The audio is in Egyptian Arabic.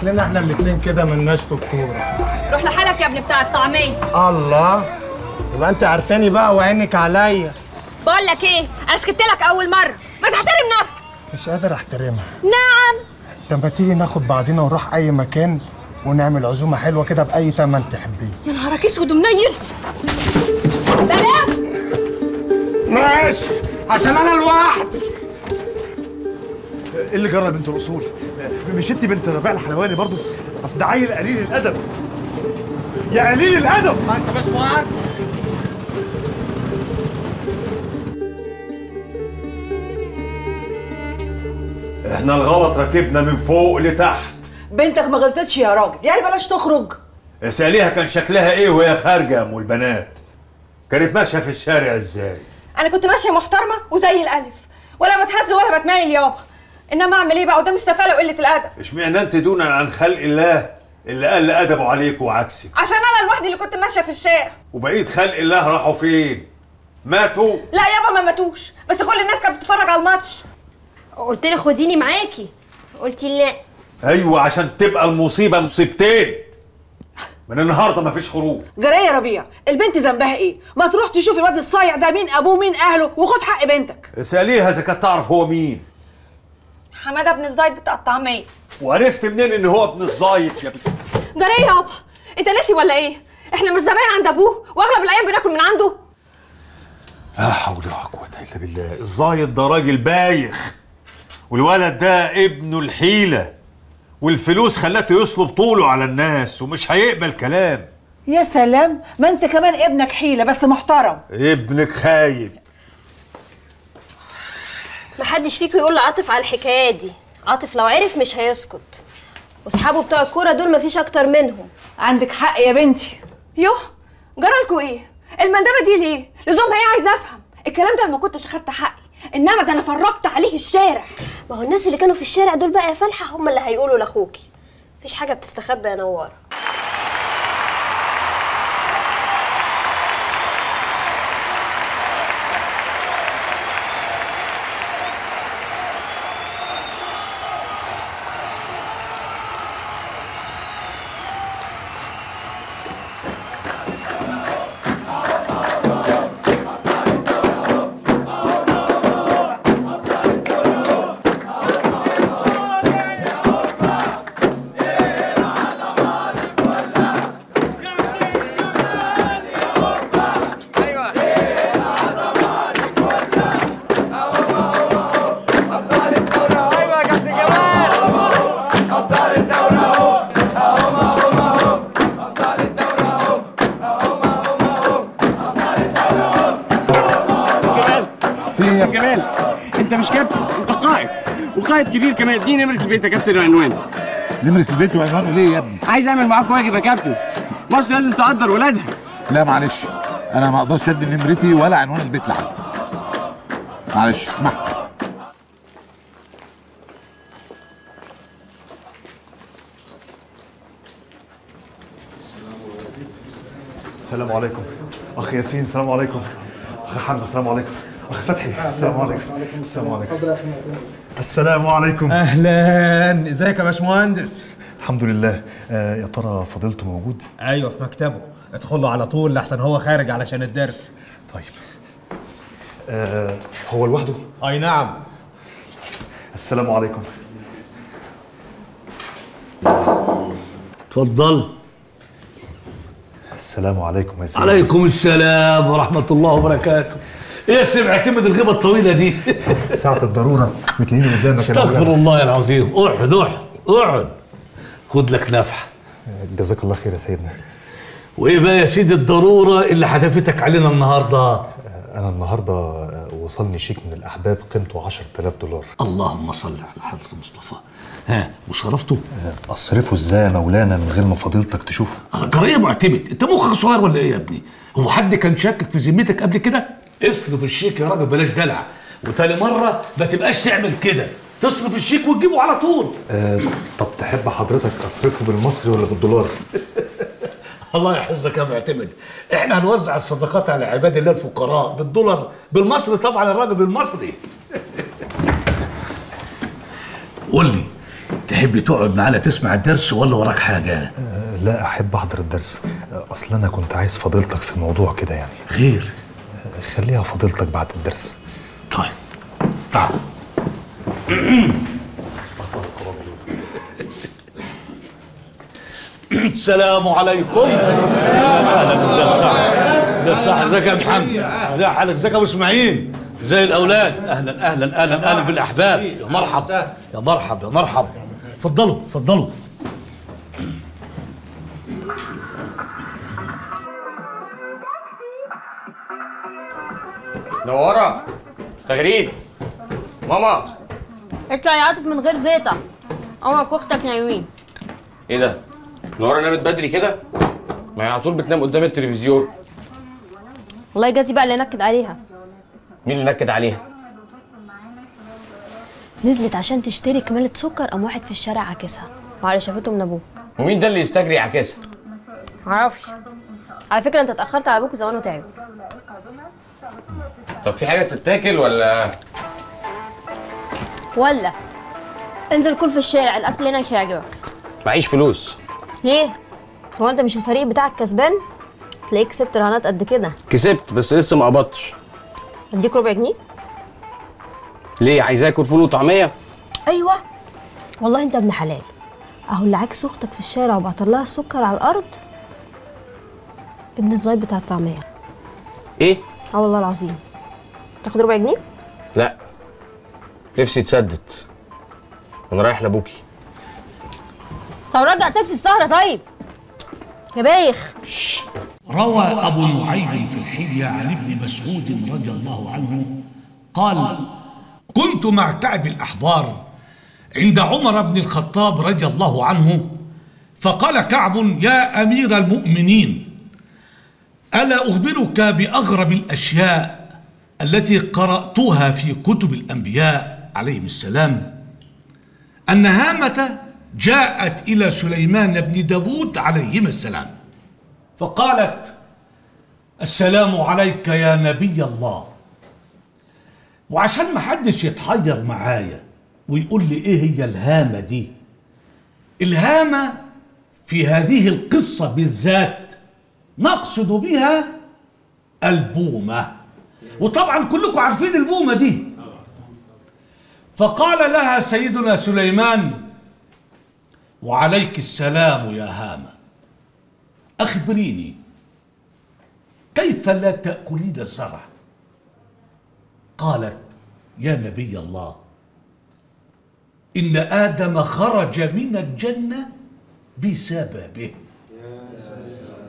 شكلنا احنا الاتنين كده ملناش في الكوره روح لحالك يا ابني بتاع الطعميه الله يبقى انت عارفاني بقى وعينك عليا بقول لك ايه انا سكت لك اول مره ما تحترم نفسك مش قادر احترمها نعم طب ما تيجي ناخد بعضنا ونروح اي مكان ونعمل عزومه حلوه كده باي تمن تحبيه يا نهارك اسود ومنيل بلاوي ماشي عشان انا لوحدي ايه اللي جرى يا بنت الاصول؟ مش انت بنت ربيع الحلواني برضه؟ اصل ده عيل قليل الادب يا قليل الادب بس يا باشمهندس احنا الغلط ركبنا من فوق لتحت بنتك ما غلطتش يا راجل يعني بلاش تخرج اسأليها كان شكلها ايه وهي خارجة يا ام البنات كانت ماشية في الشارع ازاي انا كنت ماشيه محترمه وزي الالف ولا بتهز ولا بتمايل يابا انما اعمل ايه بقى قدام السفاله وقله الادب اشمعنى انت دونا عن خلق الله اللي قل ادبه عليك وعكسك عشان انا لوحدي اللي كنت ماشيه في الشارع وبقيت خلق الله راحوا فين ماتوا لا يابا ما ماتوش بس كل الناس كانت بتتفرج على الماتش قلت لي خديني معاكي قلتي لا ايوه عشان تبقى المصيبة مصيبتين من النهارده مفيش خروج جرى يا ربيع البنت ذنبها ايه ما تروح تشوف الواد الصايع ده مين ابوه مين اهله وخد حق بنتك اسأليها اذا كانت تعرف هو مين حماده بن الزايد بتاع الطعميه وعرفت منين ان هو ابن الزايد يا بنت جرى يابا انت ناسي ولا ايه احنا مش زباين عند ابوه واغلب الايام بناكل من عنده لا حول ولا قوة إلا بالله الزايد ده راجل بايخ والولد ده ابنه الحيلة والفلوس خلته يصلب طوله على الناس ومش هيقبل كلام يا سلام ما انت كمان ابنك حيله بس محترم ابنك خايب محدش فيكم يقول لعاطف على الحكايه دي عاطف لو عرف مش هيسكت واصحابه بتوع الكوره دول مفيش اكتر منهم عندك حق يا بنتي يوه جرالكوا ايه المندبه دي ليه لزومها ايه عايزه افهم الكلام ده انا ما كنتش خدت حقي انما ده انا فرجت عليه الشارع ما هو الناس اللي كانوا في الشارع دول بقى يا فالحه هم اللي هيقولوا لاخوكي مفيش حاجه بتستخبى يا نواره يا جمال انت مش كابتن انت قائد وقائد كبير كمان دي نمره البيت يا كابتن عنوان نمرة البيت وعنوانه ليه يا ابني؟ عايز اعمل معاك واجب يا كابتن مصر لازم تقدر ولادها لا معلش انا ما اقدرش ادي نمرتي ولا عنوان البيت لحد معلش اسمح السلام عليكم اخ ياسين السلام عليكم اخ حمزه السلام عليكم اخ فتحي السلام عليكم السلام عليكم السلام عليكم اهلا ازيك يا باشمهندس الحمد لله آه يا ترى فضيلته موجود ايوه في مكتبه ادخل له على طول لحسن هو خارج علشان الدرس طيب آه هو لوحده اي نعم السلام عليكم اتفضل السلام عليكم يا سيدي عليكم السلام ورحمة الله وبركاته ايه يا سيدي اعتمد الغيبة الطويلة دي ساعة الضرورة بتلاقيني قدامك يا استغفر مولانا. الله العظيم اقعد اقعد اقعد خد لك نفحة جزاك الله خير يا سيدنا وايه بقى يا سيدي الضرورة اللي حدفتك علينا النهاردة أنا النهاردة آه، وصلني شيك من الأحباب قيمته 10000 دولار اللهم صل على حضرة المصطفى ها وصرفته أصرفه إزاي يا مولانا من غير ما فضيلتك تشوفه انا جرايه معتمد انت مخك صغير ولا ايه يا ابني هو حد كان شاكك في ذمتك قبل كده اصرف الشيك يا راجل بلاش دلع وتاني مره ما تبقاش تعمل كده تصرف الشيك وتجيبه على طول آه طب تحب حضرتك أصرفه بالمصري ولا بالدولار؟ الله يحفظك يا معتمد احنا هنوزع الصدقات على عباد الله الفقراء بالدولار بالمصري طبعا الراجل بالمصري قول لي تحب تحب تقعد معانا تسمع الدرس ولا وراك حاجه لا احب احضر الدرس اصل انا كنت عايز فضيلتك في الموضوع كده يعني خير خليها فضيلتك بعد الدرس طيب تعال السلام عليكم اهلا ده صح ده صح ازيك يا محمد ازي حالك ازيك يا ابو اسماعيل زي الاولاد اهلا اهلا اهلا اهلا بالاحباب يا مرحب يا مرحب يا مرحب اتفضلوا اتفضلوا نورة تغريد ماما اطلع يا عاطف من غير زيطه امك واختك نايمين ايه ده؟ نورة نامت بدري كده؟ ما هي على طول بتنام قدام التلفزيون والله جازي بقى اللي نكد عليها مين اللي نكد عليها؟ نزلت عشان تشتري كمالة سكر قام واحد في الشارع عاكسها وعلى شافته من ابوه ومين ده اللي يستجري يعكسها؟ معرفش على فكره انت اتاخرت على ابوك زمانه تعب طب في حاجة تتاكل ولا ولا انزل كل في الشارع الاكل هنا مش هيعجبك معيش فلوس؟ ليه هو انت مش الفريق بتاعك كسبان تلاقيك كسبت رهانات قد كده كسبت بس لسه ما قبضتش اديك ربع جنيه ليه عايز اكل فول وطعمية؟ ايوه والله انت ابن حلال اهو اللي عاكس اختك في الشارع وبعتر لها السكر على الارض ابن الزايد بتاع الطعميه ايه؟ اه والله العظيم تاخد ربع جنيه لا نفسي تسدد انا رايح لابوكي طب رجع تاكسي السهره طيب يا بايخ روى أبو نعيم في الحلية عن ابن مسعود رضي الله عنه قال كنت مع كعب الأحبار عند عمر بن الخطاب رضي الله عنه فقال كعب يا أمير المؤمنين ألا أخبرك بأغرب الأشياء التي قرأتها في كتب الأنبياء عليهم السلام أن هامة جاءت إلى سليمان بن داود عليهما السلام فقالت السلام عليك يا نبي الله وعشان ما حدش يتحير معايا ويقول لي ايه هي الهامه دي الهامه في هذه القصه بالذات نقصد بها البومه وطبعا كلكم عارفين البومه دي فقال لها سيدنا سليمان وعليك السلام يا هامه أخبريني كيف لا تأكلين الزرع؟ قالت يا نبي الله إن آدم خرج من الجنة بسببه